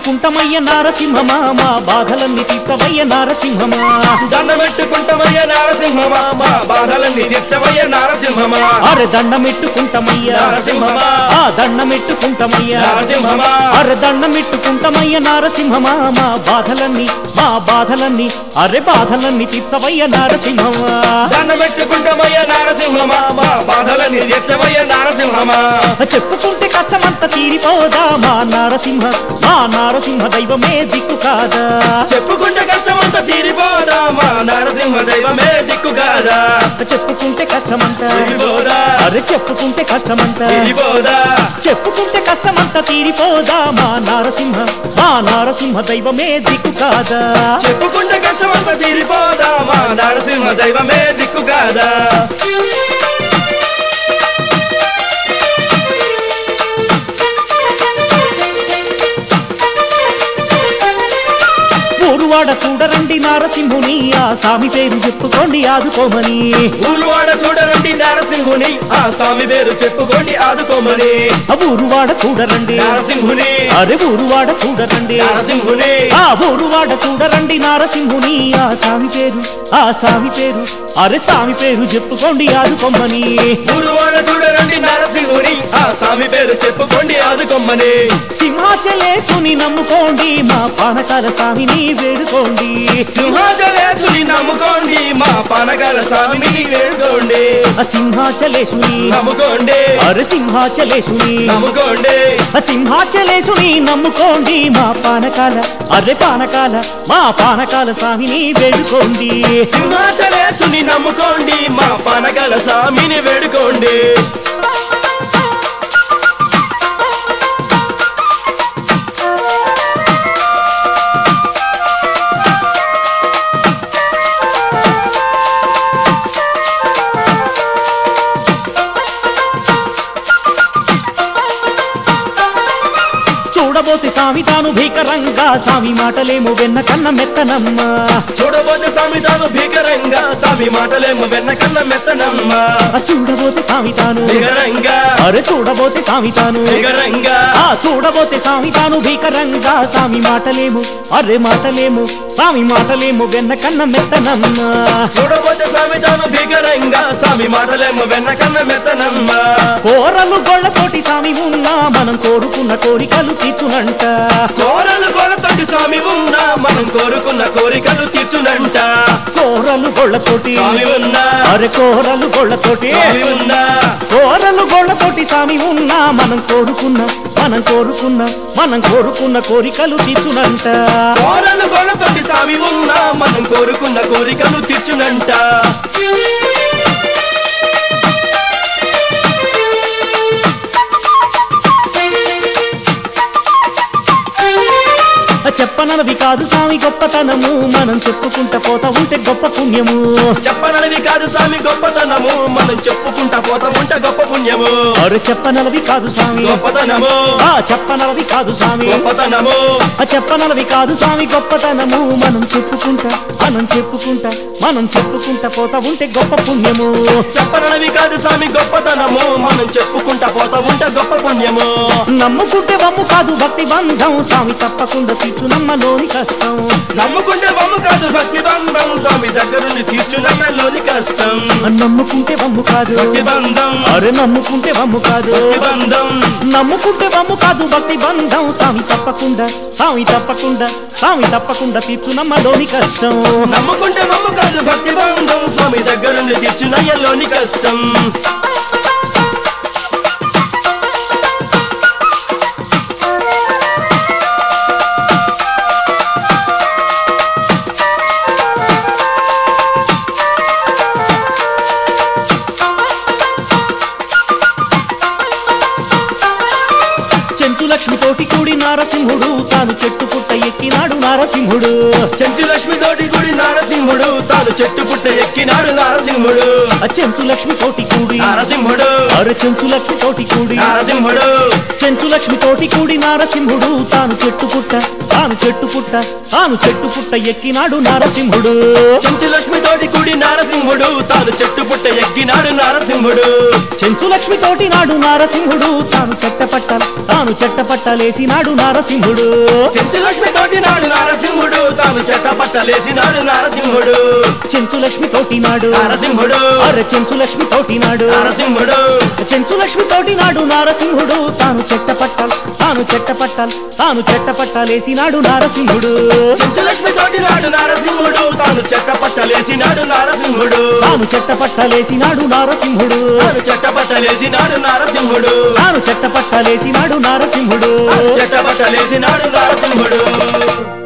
పెట్టుకుంటామయ్య నారసింహమా మా బాధలన్నీ తీర్చవయ్య నారసింహమా దండ పెట్టుకుంటామయ్య నారసింహమా మా బాధలన్నీ తీర్చవయ్య నారసింహమా అరే దండమెట్టుకుంటామయ్యా నారసింహమా ఆ దండమెట్టుకుంటామయ్యా నారసింహమా అరే దండమెట్టుకుంటామయ్య నారసింహమా మా బాధలన్నీ మా బాధలన్నీ అరే బాధలన్నీ తీర్చవయ్య నారసింహమా దండ పెట్టుకుంటామయ్య నారసింహమా మా బాధలన్నీ తీర్చవయ్య నారసింహమా చెప్పుకుంటే కష్టమంతా తీరిపోదా మా నారసింహ మా నారసింహ దైవమే దిక్కు కాదా చెప్పుకుంటే కష్టమంతా తీరిపోదా మా నారసింహ దైవమే దిక్కు కాదా చెప్పుకుంటే కష్టమంతా తీరిపోదా అరే చెప్పుకుంటే కష్టమంతా తీరిపోదా చెప్పుకుంటే కష్టమంతా తీరిపోదా మా నారసింహ మా నారసింహ దైవమే దిక్కు కాదా చెప్పుకుంటే కష్టమంతా తీరిపోదా మా నారసింహ దైవమే దిక్కు కాదా ఊరువాడ చూడరండి నారసింహుని ఆ స్వామి పేరు చెప్పుకోండి ఆదుకోమని ఊరువాడ చూడరండి నారసింహుని ఆ స్వామి పేరు చెప్పుకోండి ఆదుకోమని ఆ ఊరువాడ చూడరండి నారసింహుని అరే ఊరువాడ చూడరండి నారసింహుని ఆ ఊరువాడ చూడరండి నారసింహుని ఆ స్వామి పేరు ఆ స్వామి పేరు అరే స్వామి పేరు చెప్పుకోండి ఆదుకోమని ఊరువాడ చూడరండి నారసింహుని ఆ స్వామి పేరు చెప్పుకోండి ఆదుకోమని సింహాచలేసుని నమ్ముకోండి మా పానకాల స్వామిని వేడుకోండి సింహాచలేసుని నమ్ముకోండి మా పానకాల స్వామిని వేడుకోండి ఆ సింహాచలేసుని నమ్ముకోండి అరే సింహాచలేసుని నమ్ముకోండి ఆ సింహాచలేసుని నమ్ముకోండి మా పానకాల అరే పానకాల మా పానకాల స్వామిని వేడుకోండి సింహాచలేసుని నమ్ముకోండి మా పానకాల స్వామిని వేడుకోండి చూడబోతే స్వామి తాను భీకరంగా స్వామి మాటలేమో వెన్న కన్న మెత్తనమ్మా చూడబోతే స్వామి తాను భీకరంగా స్వామి మాటలేమో వెన్న కన్న మెత్తనమ్మ ఆ చూడబోతే స్వామి తాను భీకరంగా అరే చూడబోతే స్వామి తాను భీకరంగా ఆ చూడబోతే స్వామి తాను భీకరంగా స్వామి మాటలేము అరే మాటలేము స్వామి మాటలేము వెన్న కన్న మెత్తనమ్మా చూడబోతే స్వామి తాను భీకరంగా స్వామి మాటలేమో వెన్న కన్న మెత్తనమ్మ కోరలు గొళ్ళతోటి స్వామి ఉన్నా మనం కోరుకున్న కోరికలు తీర్చునంట కోరలు గోడతోటి స్వామి ఉన్నా మనం కోరుకున్న కోరికలు తీర్చునంట కోరలు గొళ్ళతోటి స్వామి ఉన్నా అరే కోరలు గొళ్ళతోటి స్వామి ఉన్నా కోరలు గొళ్ళతోటి స్వామి ఉన్నా మనం కోరుకున్న మనం కోరుకున్న మనం కోరుకున్న కోరికలు తీర్చునంట కోరలు గోడతోటి స్వామి ఉన్నా మనం కోరుకున్న కోరికలు తీర్చునంట చెప్పనవి కాదు స్వామి గొప్పతనము మనం చెప్పుకుంటా పోతా ఉంటే గొప్ప పుణ్యము చెప్పనవి కాదు స్వామి గొప్పతనము మనం చెప్పుకుంటా పోతా ఉంటే గొప్ప పుణ్యము అరే చెప్పనలవి కాదు స్వామి గొప్పతనము ఆ చెప్పనలవి కాదు స్వామి గొప్పతనము ఆ చెప్పనలవి కాదు స్వామి గొప్పతనము మనం చెప్పుకుంటా మనం చెప్పుకుంటా మనం చెప్పుకుంటా పోతా ఉంటే గొప్ప పుణ్యము చెప్పనవి కాదు స్వామి గొప్పతనము మనం చెప్పుకుంటా పోతా ఉంటే గొప్ప పుణ్యము నమ్ముకుంటే వమ్ము కాదు భక్తి బంధం స్వామి తప్పకుండా తీర్చు నమ్మలోని కష్టం నమ్ముకుంటే వమ్ము కాదు భక్తి బంధం స్వామి దగ్గరుండి తీర్చునమ్మలోని కష్టం నమ్ముకుంటే వమ్ము కాదు భక్తి బంధం అరే నమ్ముకుంటే వమ్ము కాదు భక్తి బంధం నమ్ముకుంటే వమ్ము కాదు భక్తి బంధం స్వామి తప్పకుండా స్వామి తప్పకుండా స్వామి తప్పకుండా తీర్చు నమ్మలోని కష్టం నమ్ముకుంటే వమ్ము కాదు భక్తి బంధం స్వామి దగ్గరుండి తీర్చునయ్యలోని కష్టం చెంచు లక్ష్మి తోటి కూడి నారసింహుడు తాను చెట్టు పుట్ట ఎక్కినాడు నారసింహుడు చెంచు లక్ష్మి తోటి గుడి నారసింహుడు తాను చెట్టు పుట్ట ఎక్కినాడు నారసింహుడు ఆ చెంచు లక్ష్మి తోటి కూడి నారసింహుడు అరే చెంచు లక్ష్మి తోటి కూడి నారసింహుడు చెంచు లక్ష్మి తోటి కూడి నారసింహుడు తాను చెట్టు పుట్ట తాను చెట్టు పుట్ట తాను చెట్టు పుట్ట ఎక్కినాడు నారసింహుడు చెంచు లక్ష్మి తోటి కూడి నారసింహుడు తాను చెట్టు పుట్ట ఎక్కినాడు నారసింహుడు చెంచు లక్ష్మి తోటి నాడు నారసింహుడు తాను చెట్టపట్టాల తాను చెట్టపట్టాలేసినాడు నారసింహుడు చెంచులక్ష్మి తోటి నాడు నారసింహుడు తాను చెట్ట పట్టలేసినాడు నారసింహుడు చెంచు లక్ష్మి తోటి నాడు నారసింహుడు అరే చెంచు లక్ష్మి తోటి నాడు నారసింహుడు చెంచు లక్ష్మి తోటి నాడు నారసింహుడు తాను చెట్టపట్టాల తాను చెట్టపట్టాల తాను చెట్టపట్టాలేసినాడు నారసింహుడు చెంచులక్ష్మి తోటి నాడు నారసింహుడు తాను చెట్ట పట్టలేసినాడు నారసింహుడు తాను చెట్టపట్టాలేసినాడు నారసింహుడు తాను చెట్ట పట్టలేసినాడు నారసింహుడు తాను చెట్టపట్టాలేసినాడు నారసింహుడు చెట్ట పట్టలేసినాడు నారసింహుడు